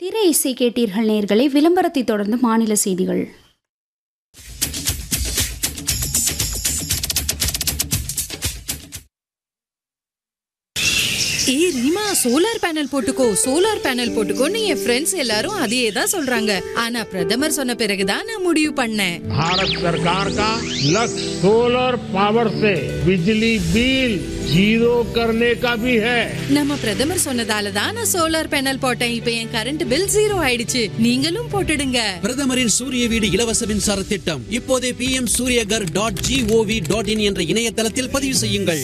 திரை இசை கேட்டீர்கள் நேர்களை விளம்பரத்தை தொடர்ந்து மாநில செய்திகள் ஏய் ரீமா சோலார் பேனல் போட்டுக்கோ சோலார் பேனல் போட்டுக்கோன்னு என் ஃப்ரெண்ட்ஸ் எல்லாரும் அதையே தான் சொல்றாங்க ஆனா பிரதமர் சொன்ன பிறகுதான் நான் முடிவு பண்ணேன் भारत सरकार का लक्ष्य सोलर पावर से बिजली बिल जीरो करने का भी है நம்ம பிரதமர் சொன்னதால தான் நான் சோலார் பேனல் போட்டேன் இப்போ என் கரண்ட் பில் ஜீரோ ஆயிடுச்சு நீங்களும் போட்டுடுங்க பிரதமரின் சூரிய வீடு இலவச மின்சார திட்டம் இப்போதே P M Suryaghar dot G O V dot in என்ற இணையதளத்தில் பதிவு செய்யுங்கள்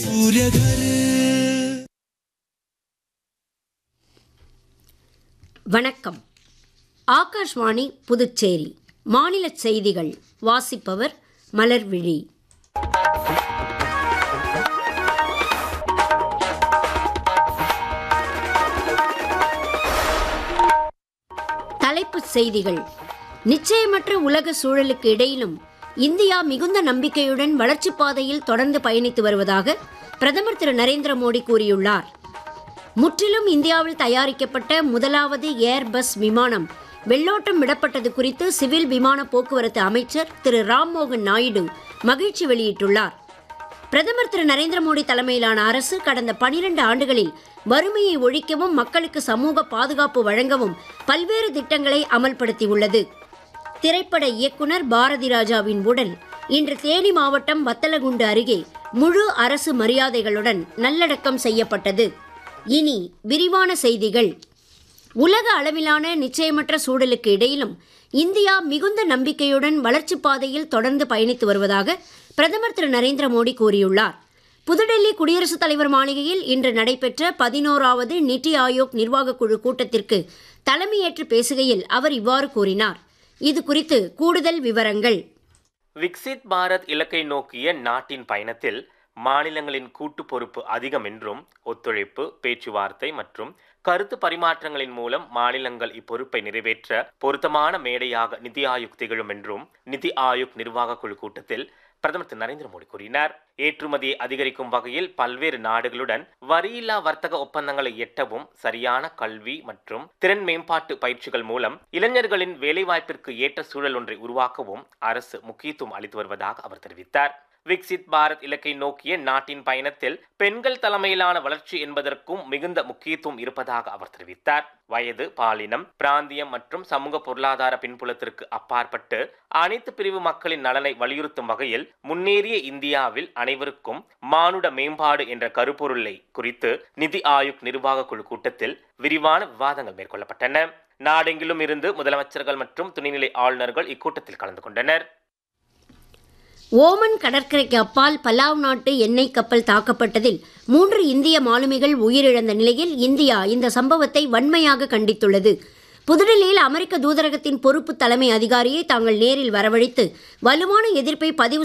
வணக்கம் ஆகாஷ்வாணி புதுச்சேரி மாநில செய்திகள் வாசிப்பவர் மலர்விழி தலைப்புச் செய்திகள் நிச்சயமற்ற உலக சூழலுக்கு இடையிலும் இந்தியா மிகுந்த நம்பிக்கையுடன் வளர்ச்சிப் பாதையில் தொடர்ந்து பயணித்து வருவதாக பிரதமர் திரு நரேந்திர மோடி கூறியுள்ளார் முற்றிலும் இந்தியாவில் தயாரிக்கப்பட்ட முதலாவது ஏர் பஸ் விமானம் வெள்ளோட்டம் விடப்பட்டது குறித்து சிவில் விமான போக்குவரத்து அமைச்சர் திரு ராம்மோகன் நாயுடு மகிழ்ச்சி வெளியிட்டுள்ளார் பிரதமர் திரு நரேந்திர மோடி தலைமையிலான அரசு கடந்த பனிரெண்டு ஆண்டுகளில் வறுமையை ஒழிக்கவும் மக்களுக்கு சமூக பாதுகாப்பு வழங்கவும் பல்வேறு திட்டங்களை அமல்படுத்தியுள்ளது திரைப்பட இயக்குனர் பாரதி ராஜாவின் உடல் இன்று தேனி மாவட்டம் வத்தலகுண்டு அருகே முழு அரசு மரியாதைகளுடன் நல்லடக்கம் செய்யப்பட்டது இனி விரிவான செய்திகள் உலக அளவிலான நிச்சயமற்ற சூழலுக்கு இடையிலும் இந்தியா மிகுந்த நம்பிக்கையுடன் வளர்ச்சிப் பாதையில் தொடர்ந்து பயணித்து வருவதாக பிரதமர் திரு நரேந்திர மோடி கூறியுள்ளார் புதுடெல்லி குடியரசுத் தலைவர் மாளிகையில் இன்று நடைபெற்ற பதினோராவது நிதி ஆயோக் நிர்வாகக் குழு கூட்டத்திற்கு தலைமையேற்று பேசுகையில் அவர் இவ்வாறு கூறினார் இது குறித்து கூடுதல் விவரங்கள் விக்சித் பாரத் இலக்கை நோக்கிய நாட்டின் பயணத்தில் மாநிலங்களின் கூட்டு பொறுப்பு அதிகம் என்றும் ஒத்துழைப்பு பேச்சுவார்த்தை மற்றும் கருத்து பரிமாற்றங்களின் மூலம் மாநிலங்கள் இப்பொறுப்பை நிறைவேற்ற பொருத்தமான மேடையாக நிதி ஆயோக் திகழும் என்றும் நிதி ஆயோக் நிர்வாக குழு கூட்டத்தில் பிரதமர் திரு நரேந்திர மோடி கூறினார் ஏற்றுமதியை அதிகரிக்கும் வகையில் பல்வேறு நாடுகளுடன் வரியில்லா வர்த்தக ஒப்பந்தங்களை எட்டவும் சரியான கல்வி மற்றும் திறன் மேம்பாட்டு பயிற்சிகள் மூலம் இளைஞர்களின் வேலைவாய்ப்பிற்கு ஏற்ற சூழல் ஒன்றை உருவாக்கவும் அரசு முக்கியத்துவம் அளித்து வருவதாக அவர் தெரிவித்தார் விக்சித் பாரத் இலக்கை நோக்கிய நாட்டின் பயணத்தில் பெண்கள் தலைமையிலான வளர்ச்சி என்பதற்கும் மிகுந்த முக்கியத்துவம் இருப்பதாக அவர் தெரிவித்தார் வயது பாலினம் பிராந்தியம் மற்றும் சமூக பொருளாதார பின்புலத்திற்கு அப்பாற்பட்டு அனைத்து பிரிவு மக்களின் நலனை வலியுறுத்தும் வகையில் முன்னேறிய இந்தியாவில் அனைவருக்கும் மானுட மேம்பாடு என்ற கருப்பொருளை குறித்து நிதி ஆயோக் நிர்வாக குழு கூட்டத்தில் விரிவான விவாதங்கள் மேற்கொள்ளப்பட்டன நாடெங்கிலும் இருந்து முதலமைச்சர்கள் மற்றும் துணைநிலை ஆளுநர்கள் இக்கூட்டத்தில் கலந்து கொண்டனர் ஓமன் கடற்கரைக்கு அப்பால் பலாவ் நாட்டு எண்ணெய் கப்பல் தாக்கப்பட்டதில் மூன்று இந்திய மாலுமிகள் உயிரிழந்த நிலையில் இந்தியா இந்த சம்பவத்தை வன்மையாக கண்டித்துள்ளது புதுடில்லியில் அமெரிக்க தூதரகத்தின் பொறுப்பு தலைமை அதிகாரியை தாங்கள் நேரில் வரவழைத்து வலுவான எதிர்ப்பை பதிவு